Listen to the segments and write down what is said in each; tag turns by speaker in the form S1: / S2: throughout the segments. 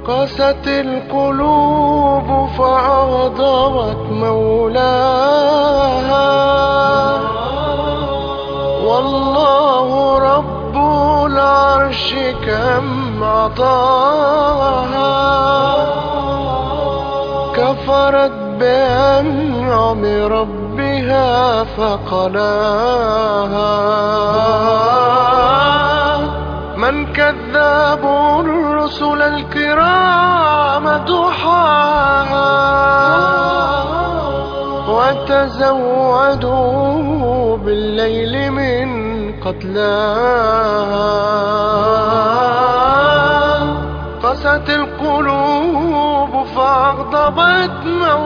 S1: قست القلوب فأغضبت مولاها والله رب العرش كم عطاها كفرت بأنعم ربها فقلاها من كذاب الرسل الكرام دحاها وتزودوا بالليل من قتلاها قست القلوب فأغضبت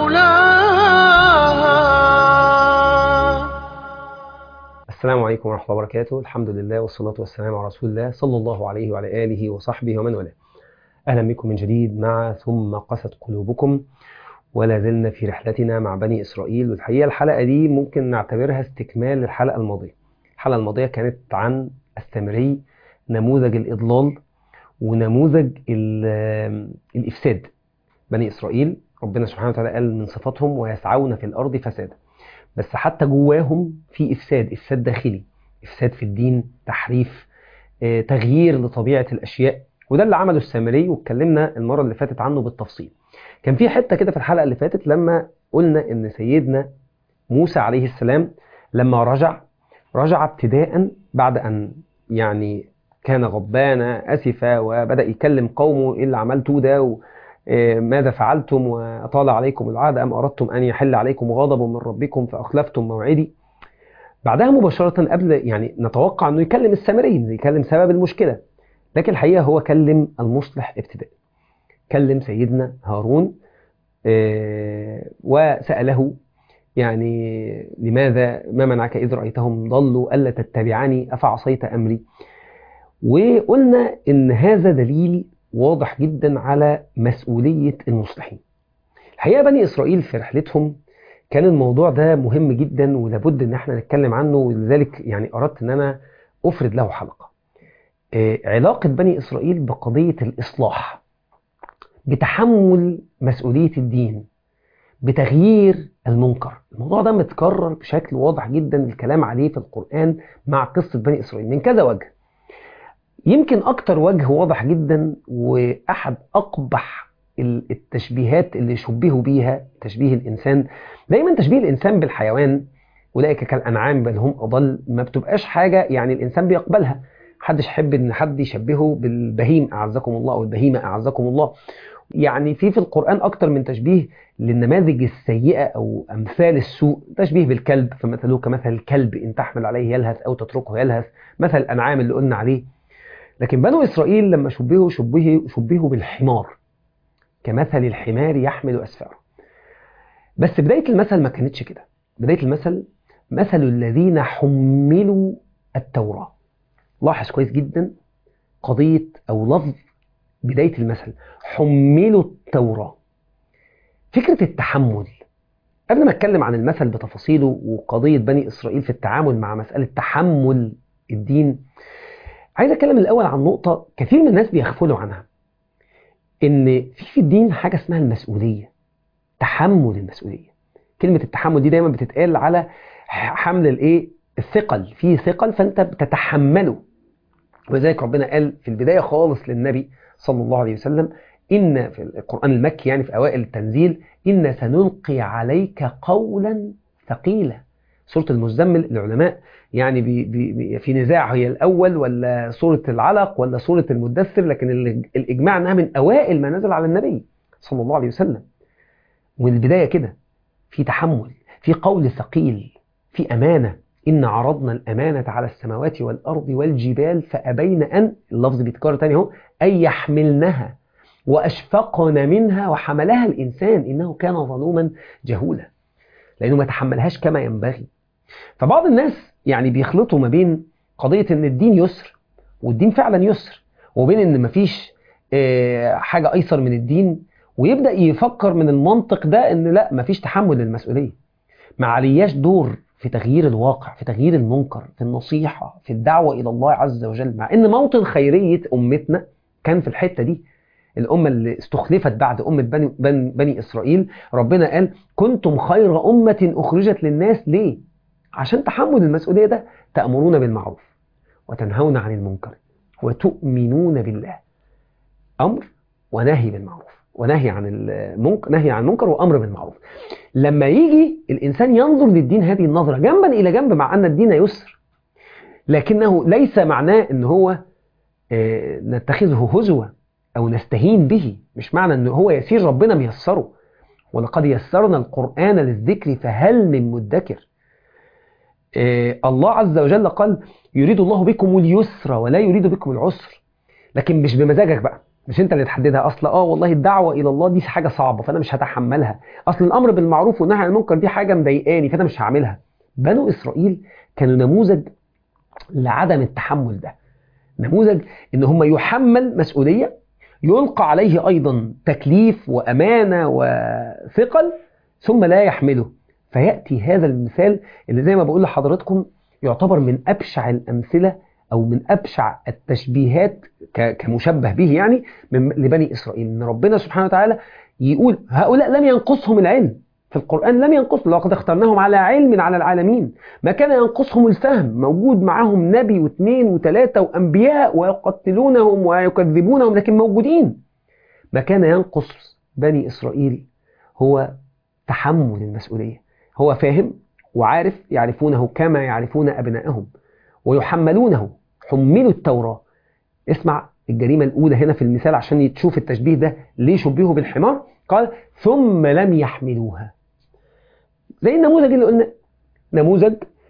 S1: مولاها
S2: السلام عليكم ورحمة الله وبركاته الحمد لله والصلاة والسلام على رسول الله صلى الله عليه وعلى آله وصحبه ومن والاه أهلا بكم من جديد مع ثم قست قلوبكم ولا زلنا في رحلتنا مع بني إسرائيل والحقيقة الحلقة دي ممكن نعتبرها استكمال الحلقة الماضية الحلقة الماضية كانت عن السامري نموذج الإضلال ونموذج ال- الإفساد بني إسرائيل ربنا سبحانه وتعالى قال من صفاتهم ويسعون في الأرض فسادا بس حتى جواهم في إفساد إفساد داخلي إفساد في الدين تحريف آه، تغيير لطبيعة الأشياء وده اللي عمله السامري واتكلمنا المرة اللي فاتت عنه بالتفصيل كان في حتة كده في الحلقة اللي فاتت لما قلنا إن سيدنا موسى عليه السلام لما رجع رجع ابتداء بعد أن يعني كان غضبان أسف وبدأ يكلم قومه إيه اللي عملتوه ده و... آه، ماذا فعلتم وأطال عليكم العهد أم أردتم أن يحل عليكم غضب من ربكم فأخلفتم موعدي بعدها مباشرة قبل يعني نتوقع أنه يكلم السامري يكلم سبب المشكلة لكن الحقيقة هو كلم المصلح ابتداء كلم سيدنا هارون آه، وسأله يعني لماذا ما منعك إذ رأيتهم ضلوا ألا تتبعني أفعصيت أمري وقلنا إن هذا دليل واضح جدا على مسؤولية المصلحين الحقيقة بني إسرائيل في رحلتهم كان الموضوع ده مهم جدا ولابد ان احنا نتكلم عنه ولذلك يعني اردت ان انا افرد له حلقة آه، علاقة بني إسرائيل بقضية الإصلاح بتحمل مسؤولية الدين بتغيير المنكر الموضوع ده متكرر بشكل واضح جدا الكلام عليه في القرآن مع قصة بني إسرائيل من كذا وجه يمكن أكتر وجه واضح جدا وأحد أقبح ال- التشبيهات اللي شبهوا بيها تشبيه الإنسان دايما تشبيه الإنسان بالحيوان أولئك كالأنعام بل هم أضل ما بتبقاش حاجة يعني الإنسان بيقبلها محدش يحب إن حد يشبهه بالبهيم أعزكم الله أو البهيمة أعزكم الله يعني في في القرآن أكتر من تشبيه للنماذج السيئة أو أمثال السوء تشبيه بالكلب فمثله كمثل الكلب إن تحمل عليه يلهث أو تتركه يلهث مثل الأنعام اللي قلنا عليه لكن بنو إسرائيل لما شبهوا شبهوا, شبهوا بالحمار كمثل الحمار يحمل أسفاره بس بداية المثل ما كانتش كده بداية المثل مثل الذين حملوا التوراة لاحظ كويس جدا قضية أو لفظ بداية المثل حملوا التوراة فكرة التحمل قبل ما اتكلم عن المثل بتفاصيله وقضية بني إسرائيل في التعامل مع مسألة تحمل الدين عايز اتكلم الاول عن نقطه كثير من الناس بيغفلوا عنها ان في في الدين حاجه اسمها المسؤوليه تحمل المسؤوليه كلمه التحمل دي دايما بتتقال على حمل الايه الثقل في ثقل فانت بتتحمله ولذلك ربنا قال في البدايه خالص للنبي صلى الله عليه وسلم ان في القران المكي يعني في اوائل التنزيل ان سنلقي عليك قولا ثقيلا سوره المزمل العلماء يعني بي بي بي في نزاع هي الأول ولا سورة العلق ولا سورة المدثر لكن ال- الإجماع أنها من أوائل ما نزل على النبي صلى الله عليه وسلم والبداية كده في تحمل في قول ثقيل في أمانة إن عرضنا الأمانة على السماوات والأرض والجبال فأبين أن اللفظ بيتكرر تاني اهو أن يحملنها وأشفقن منها وحملها الإنسان إنه كان ظلوما جهولا لأنه ما تحملهاش كما ينبغي فبعض الناس يعني بيخلطوا ما بين قضية ان الدين يسر والدين فعلا يسر وبين ان مفيش آه، حاجة ايسر من الدين ويبدأ يفكر من المنطق ده ان لا مفيش تحمل للمسؤولية ما علياش دور في تغيير الواقع في تغيير المنكر في النصيحة في الدعوة إلى الله عز وجل مع ان موطن خيرية أمتنا كان في الحتة دي الأمة اللي استخلفت بعد أمة بني, بني, بني إسرائيل ربنا قال كنتم خير أمة أخرجت للناس ليه؟ عشان تحمل المسؤولية ده تأمرون بالمعروف وتنهون عن المنكر وتؤمنون بالله أمر ونهي بالمعروف ونهي عن المنكر نهي عن المنكر وأمر بالمعروف لما يجي الإنسان ينظر للدين هذه النظرة جنبا إلى جنب مع أن الدين يسر لكنه ليس معناه أن هو آه، نتخذه هزوة أو نستهين به مش معنى أنه هو يسير ربنا ميسره ولقد يسرنا القرآن للذكر فهل من مدكر آه، الله عز وجل قال يريد الله بكم اليسر ولا يريد بكم العسر لكن مش بمزاجك بقى مش انت اللي تحددها اصلا اه والله الدعوه الى الله دي حاجه صعبه فانا مش هتحملها اصل الامر بالمعروف والنهي عن المنكر دي حاجه مضايقاني فانا مش هعملها بنو اسرائيل كانوا نموذج لعدم التحمل ده نموذج ان هم يحمل مسؤوليه يلقى عليه ايضا تكليف وامانه وثقل ثم لا يحمله فياتي هذا المثال اللي زي ما بقول لحضراتكم يعتبر من ابشع الامثله او من ابشع التشبيهات ك- كمشبه به يعني من لبني اسرائيل ان ربنا سبحانه وتعالى يقول هؤلاء لم ينقصهم العلم في القرآن لم ينقص لقد اخترناهم على علم على العالمين ما كان ينقصهم الفهم موجود معاهم نبي واثنين وثلاثة وأنبياء ويقتلونهم ويكذبونهم لكن موجودين ما كان ينقص بني إسرائيل هو تحمل المسؤولية هو فاهم وعارف يعرفونه كما يعرفون أبنائهم ويحملونه حملوا التوراة اسمع الجريمة الأولى هنا في المثال عشان تشوف التشبيه ده ليه شبهه بالحمار قال ثم لم يحملوها زي النموذج اللي قلنا نموذج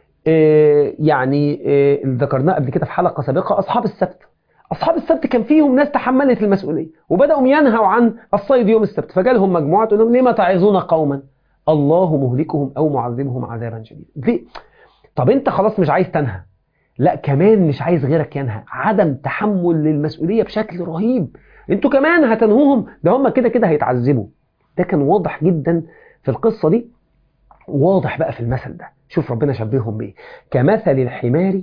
S2: آه، يعني آه، اللي ذكرناه قبل كده في حلقة سابقة أصحاب السبت أصحاب السبت كان فيهم ناس تحملت المسؤولية وبدأوا ينهوا عن الصيد يوم السبت فجالهم مجموعة تقول لهم لما تعظون قوما الله مهلكهم أو معذبهم عذابا شديدا ليه؟ طب أنت خلاص مش عايز تنهى لا كمان مش عايز غيرك ينهى عدم تحمل للمسؤولية بشكل رهيب انتوا كمان هتنهوهم ده هم كده كده هيتعذبوا ده كان واضح جدا في القصة دي واضح بقى في المثل ده شوف ربنا شبههم بيه كمثل الحمار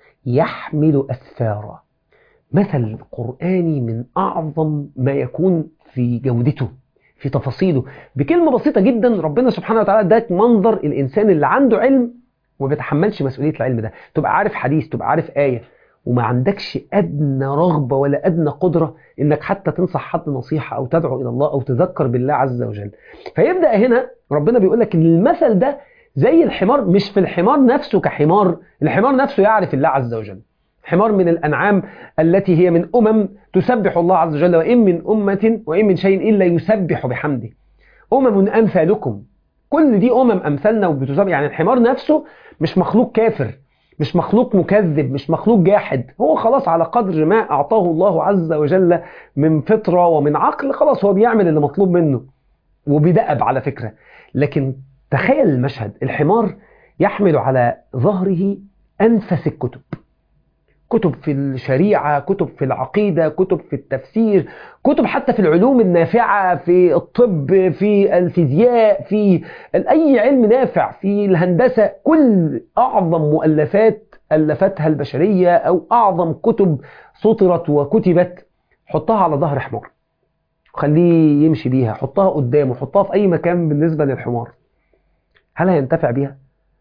S2: يحمل أسفارا مثل قرآني من أعظم ما يكون في جودته في تفاصيله بكلمة بسيطة جدا ربنا سبحانه وتعالى اداك منظر الإنسان اللي عنده علم وما بيتحملش مسؤولية العلم ده تبقى عارف حديث تبقى عارف آية وما عندكش أدنى رغبة ولا أدنى قدرة إنك حتى تنصح حد نصيحة أو تدعو إلى الله أو تذكر بالله عز وجل فيبدأ هنا ربنا بيقول لك إن المثل ده زي الحمار مش في الحمار نفسه كحمار الحمار نفسه يعرف الله عز وجل حمار من الأنعام التي هي من أمم تسبح الله عز وجل وإن من أمة وإن من شيء إلا يسبح بحمده أمم أمثالكم كل دي أمم أمثالنا وبتسبح يعني الحمار نفسه مش مخلوق كافر مش مخلوق مكذب مش مخلوق جاحد هو خلاص على قدر ما أعطاه الله عز وجل من فطرة ومن عقل خلاص هو بيعمل اللي مطلوب منه وبيدأب على فكرة لكن تخيل المشهد الحمار يحمل على ظهره أنفس الكتب كتب في الشريعة كتب في العقيدة كتب في التفسير كتب حتى في العلوم النافعة في الطب في الفيزياء في أي علم نافع في الهندسة كل أعظم مؤلفات ألفتها البشرية أو أعظم كتب سطرت وكتبت حطها على ظهر حمار خليه يمشي بيها حطها قدامه حطها في أي مكان بالنسبة للحمار هل هينتفع بيها؟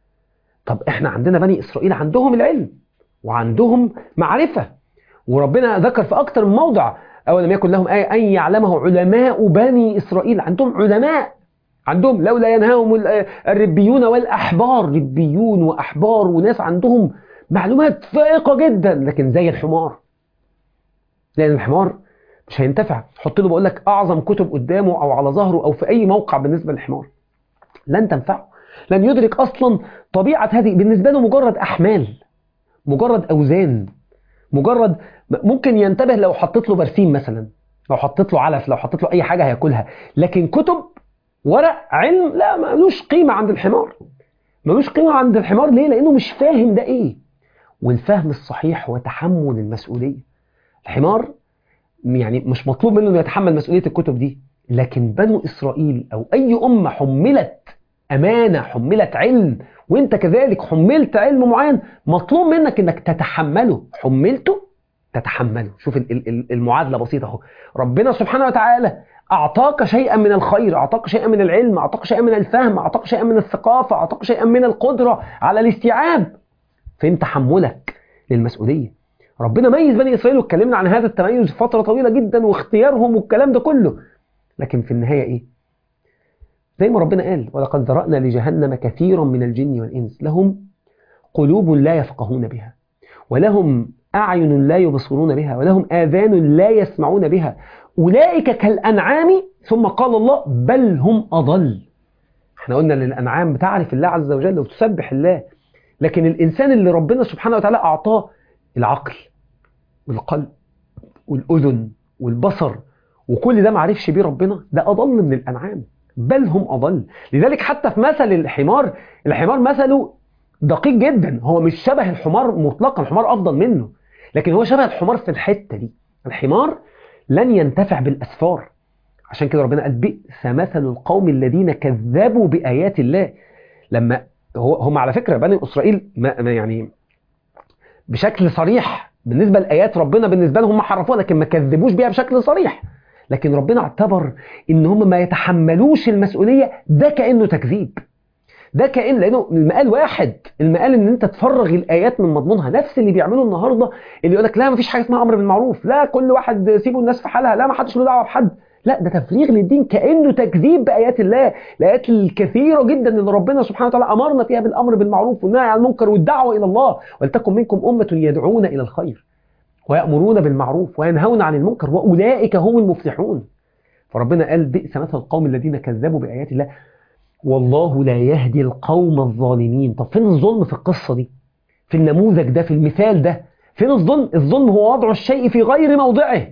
S2: طب احنا عندنا بني إسرائيل عندهم العلم وعندهم معرفة وربنا ذكر في أكثر من موضع أولم يكن لهم آية أن يعلمه علماء بني إسرائيل عندهم علماء عندهم لولا ينهاهم الربيون والأحبار ربيون وأحبار وناس عندهم معلومات فائقة جدا لكن زي الحمار لأن الحمار مش هينتفع حط له بقول لك أعظم كتب قدامه أو على ظهره أو في أي موقع بالنسبة للحمار لن تنفعه لن يدرك أصلا طبيعة هذه بالنسبة له مجرد أحمال مجرد أوزان مجرد ممكن ينتبه لو حطيت له برسيم مثلا لو حطيت له علف لو حطيت له أي حاجة هياكلها لكن كتب ورق علم لا ملوش قيمة عند الحمار ملوش قيمة عند الحمار ليه؟ لأنه مش فاهم ده إيه والفهم الصحيح هو تحمل المسؤولية الحمار يعني مش مطلوب منه انه يتحمل مسؤولية الكتب دي لكن بنو إسرائيل أو أي أمة حملت أمانة حملت علم وانت كذلك حملت علم معين مطلوب منك انك تتحمله حملته تتحمله شوف ال- ال- ال- المعادلة بسيطة اهو ربنا سبحانه وتعالى أعطاك شيئا من الخير أعطاك شيئا من العلم أعطاك شيئا من الفهم أعطاك شيئا من الثقافة أعطاك شيئا من القدرة على الاستيعاب فين تحملك للمسؤولية ربنا ميز بني إسرائيل واتكلمنا عن هذا التميز فترة طويلة جدا واختيارهم والكلام ده كله لكن في النهاية إيه زي ما ربنا قال ولقد ذرأنا لجهنم كثيرا من الجن والإنس لهم قلوب لا يفقهون بها ولهم أعين لا يبصرون بها ولهم آذان لا يسمعون بها أولئك كالأنعام ثم قال الله بل هم أضل احنا قلنا ان الأنعام بتعرف الله عز وجل وتسبح الله لكن الإنسان اللي ربنا سبحانه وتعالى أعطاه العقل والقلب والأذن والبصر وكل ده معرفش بيه ربنا ده أضل من الأنعام بل هم أضل لذلك حتى في مثل الحمار الحمار مثله دقيق جدا هو مش شبه الحمار مطلقا الحمار أفضل منه لكن هو شبه الحمار في الحتة دي الحمار لن ينتفع بالأسفار عشان كده ربنا قال بئس مثل القوم الذين كذبوا بآيات الله لما هو هم على فكرة بني إسرائيل ما ما يعني بشكل صريح بالنسبة لآيات ربنا بالنسبة لهم هم حرفوها لكن ما كذبوش بيها بشكل صريح لكن ربنا اعتبر ان هم ما يتحملوش المسؤولية ده كأنه تكذيب ده كأن لأنه المقال واحد المقال ان انت تفرغ الآيات من مضمونها نفس اللي بيعمله النهاردة اللي يقول لك لا مفيش حاجة اسمها أمر بالمعروف لا كل واحد سيبوا الناس في حالها لا ما حدش له دعوة بحد لا ده تفريغ للدين كأنه تكذيب بآيات الله الآيات الكثيرة جدا اللي ربنا سبحانه وتعالى أمرنا فيها بالأمر بالمعروف والنهي عن المنكر والدعوة إلى الله ولتكن منكم أمة يدعون إلى الخير ويأمرون بالمعروف وينهون عن المنكر وأولئك هم المفلحون فربنا قال بئس مثل القوم الذين كذبوا بآيات الله والله لا يهدي القوم الظالمين طب فين الظلم في القصة دي في النموذج ده في المثال ده فين الظلم الظلم هو وضع الشيء في غير موضعه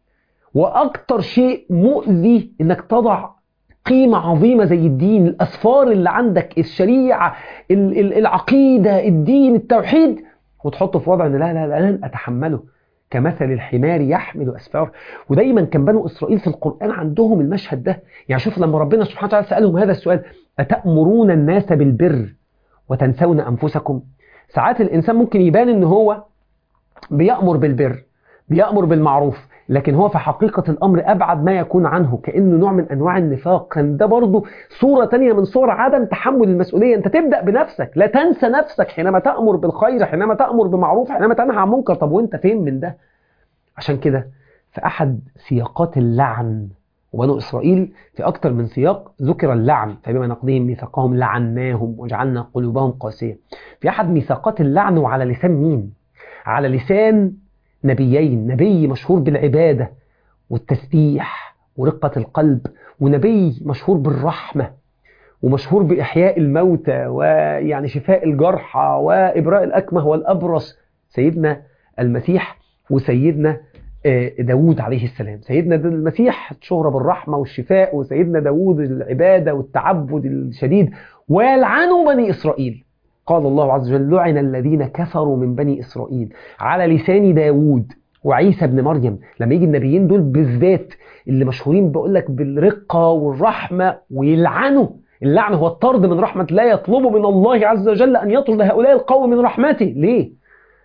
S2: وأكتر شيء مؤذي إنك تضع قيمة عظيمة زي الدين الأسفار اللي عندك الشريعة ال- ال- العقيدة الدين التوحيد وتحطه في وضع إن لا لا لا لن أتحمله كمثل الحمار يحمل أسفار ودايما كان بنو إسرائيل في القرآن عندهم المشهد ده يعني شوف لما ربنا سبحانه وتعالى سألهم هذا السؤال أتأمرون الناس بالبر وتنسون أنفسكم ساعات الإنسان ممكن يبان إن هو بيأمر بالبر بيأمر بالمعروف لكن هو في حقيقة الأمر أبعد ما يكون عنه كأنه نوع من أنواع النفاق كان ده برضه صورة تانية من صور عدم تحمل المسؤولية أنت تبدأ بنفسك لا تنسى نفسك حينما تأمر بالخير حينما تأمر بمعروف حينما تنهى عن منكر طب وأنت فين من ده عشان كده في أحد سياقات اللعن وبنو إسرائيل في أكتر من سياق ذكر اللعن فبما نقضيهم ميثاقهم لعناهم وجعلنا قلوبهم قاسية في أحد ميثاقات اللعن وعلى لسان مين؟ على لسان نبيين نبي مشهور بالعبادة والتسبيح ورقة القلب ونبي مشهور بالرحمة ومشهور بإحياء الموتى ويعني شفاء الجرحى وإبراء الأكمه والأبرص سيدنا المسيح وسيدنا آه، داود عليه السلام سيدنا د- المسيح شهرة بالرحمة والشفاء وسيدنا داود العبادة والتعبد الشديد ويلعنوا بني إسرائيل قال الله عز وجل لعن الذين كفروا من بني إسرائيل على لسان داود وعيسى ابن مريم لما يجي النبيين دول بالذات اللي مشهورين بقول لك بالرقة والرحمة ويلعنوا اللعن هو الطرد من رحمة لا يطلب من الله عز وجل أن يطرد هؤلاء القوم من رحمته ليه؟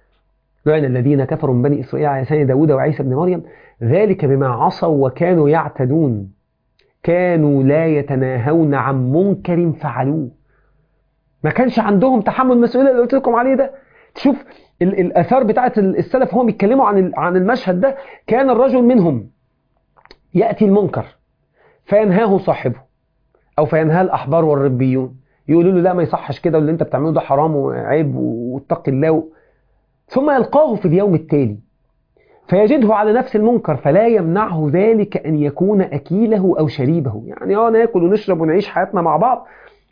S2: لعن الذين كفروا من بني إسرائيل على لسان داود وعيسى ابن مريم ذلك بما عصوا وكانوا يعتدون كانوا لا يتناهون عن منكر فعلوه ما كانش عندهم تحمل المسؤوليه اللي قلت لكم عليه ده تشوف ال- الاثار بتاعت ال- السلف هم بيتكلموا عن ال- عن المشهد ده كان الرجل منهم ياتي المنكر فينهاه صاحبه او فينهاه الاحبار والربيون يقولوا له لا ما يصحش كده واللي انت بتعمله ده حرام وعيب واتق الله ثم يلقاه في اليوم التالي فيجده على نفس المنكر فلا يمنعه ذلك ان يكون اكيله او شريبه يعني اه ناكل ونشرب ونعيش حياتنا مع بعض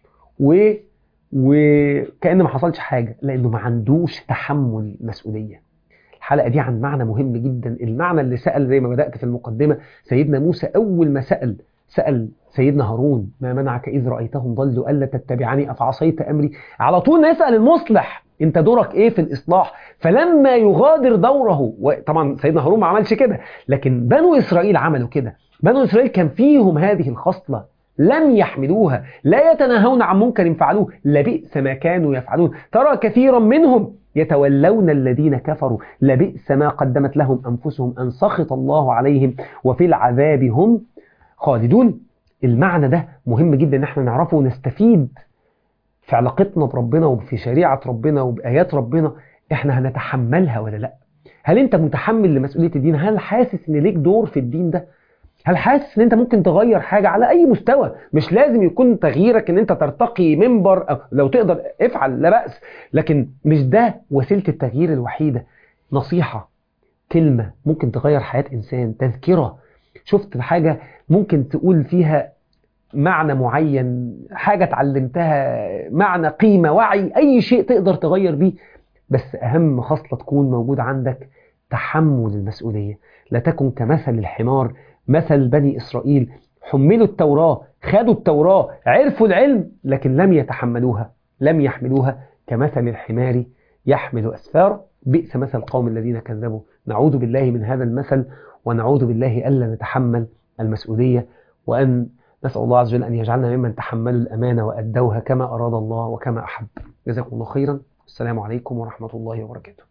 S2: و وكأن ما حصلش حاجة لأنه ما عندوش تحمل مسؤولية الحلقة دي عن معنى مهم جدا المعنى اللي سأل زي ما بدأت في المقدمة سيدنا موسى أول ما سأل سأل سيدنا هارون ما منعك إذ رأيتهم ضلوا ألا تتبعني أفعصيت أمري على طول نسأل المصلح انت دورك ايه في الاصلاح فلما يغادر دوره وطبعا سيدنا هارون ما عملش كده لكن بنو اسرائيل عملوا كده بنو اسرائيل كان فيهم هذه الخصله لم يحملوها لا يتناهون عن منكر فعلوه لبئس ما كانوا يفعلون ترى كثيرا منهم يتولون الذين كفروا لبئس ما قدمت لهم أنفسهم أن سخط الله عليهم وفي العذاب هم خالدون المعنى ده مهم جدا ان احنا نعرفه ونستفيد في علاقتنا بربنا وفي شريعة ربنا وبآيات ربنا احنا هنتحملها ولا لا هل انت متحمل لمسؤولية الدين هل حاسس ان ليك دور في الدين ده هل حاسس ان انت ممكن تغير حاجة على اي مستوى مش لازم يكون تغييرك ان انت ترتقي منبر أو لو تقدر افعل لا بأس لكن مش ده وسيلة التغيير الوحيدة نصيحة كلمة ممكن تغير حياة انسان تذكرة شفت حاجة ممكن تقول فيها معنى معين حاجة اتعلمتها معنى قيمة وعي أي شيء تقدر تغير بيه بس أهم خصلة تكون موجود عندك تحمل المسؤولية لا تكن كمثل الحمار مثل بني إسرائيل حملوا التوراة خدوا التوراة عرفوا العلم لكن لم يتحملوها لم يحملوها كمثل الحمار يحمل أسفار بئس مثل القوم الذين كذبوا نعوذ بالله من هذا المثل ونعوذ بالله ألا نتحمل المسؤولية وأن نسأل الله عز وجل أن يجعلنا ممن تحملوا الأمانة وأدوها كما أراد الله وكما أحب جزاكم الله خيرا السلام عليكم ورحمة الله وبركاته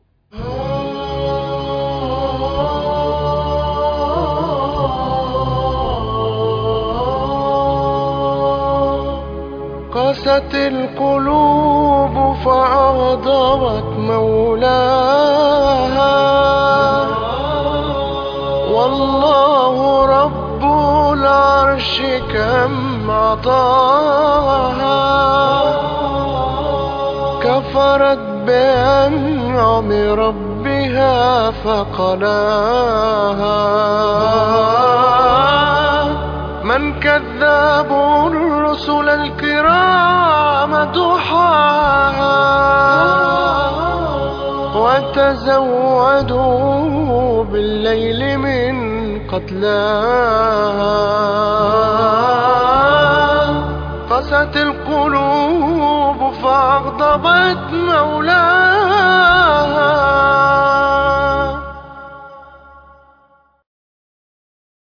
S1: قست القلوب فأغضبت مولاها والله رب العرش كم عطاها كفرت بأنعم ربها فقلاها من كذاب الرسل الكرام دحاها وتزودوا بالليل من قتلاها قست القلوب فأغضبت مولاها